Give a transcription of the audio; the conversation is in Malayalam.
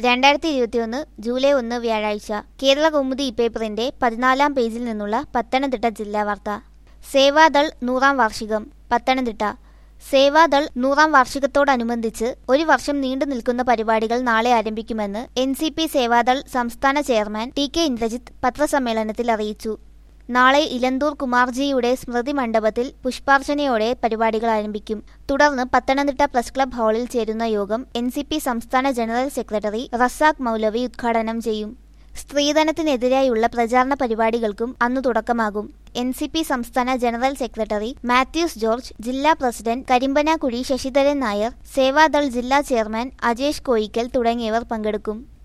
രണ്ടായിരത്തി ഇരുപത്തിയൊന്ന് ജൂലൈ ഒന്ന് വ്യാഴാഴ്ച കേരള കൗമുദി ഇപ്പേപ്പറിന്റെ പതിനാലാം പേജിൽ നിന്നുള്ള പത്തനംതിട്ട ജില്ലാ വാർത്ത സേവാദൾ നൂറാം വാർഷികം പത്തനംതിട്ട സേവാദൾ നൂറാം വാർഷികത്തോടനുബന്ധിച്ച് ഒരു വർഷം നീണ്ടു നിൽക്കുന്ന പരിപാടികൾ നാളെ ആരംഭിക്കുമെന്ന് എൻ സി പി സേവാദൾ സംസ്ഥാന ചെയർമാൻ ടി കെ ഇന്ദ്രജിത്ത് പത്രസമ്മേളനത്തിൽ അറിയിച്ചു നാളെ ഇലന്തൂർ കുമാർജിയുടെ സ്മൃതി മണ്ഡപത്തിൽ പുഷ്പാർച്ചനയോടെ പരിപാടികൾ ആരംഭിക്കും തുടർന്ന് പത്തനംതിട്ട പ്രസ് ക്ലബ് ഹാളിൽ ചേരുന്ന യോഗം എൻ സി പി സംസ്ഥാന ജനറൽ സെക്രട്ടറി റസാഖ് മൗലവി ഉദ്ഘാടനം ചെയ്യും സ്ത്രീധനത്തിനെതിരായുള്ള പ്രചാരണ പരിപാടികൾക്കും അന്നു തുടക്കമാകും എൻ സി പി സംസ്ഥാന ജനറൽ സെക്രട്ടറി മാത്യൂസ് ജോർജ് ജില്ലാ പ്രസിഡന്റ് കരിമ്പനാക്കുഴി ശശിധരൻ നായർ സേവാദൾ ജില്ലാ ചെയർമാൻ അജേഷ് കോയിക്കൽ തുടങ്ങിയവർ പങ്കെടുക്കും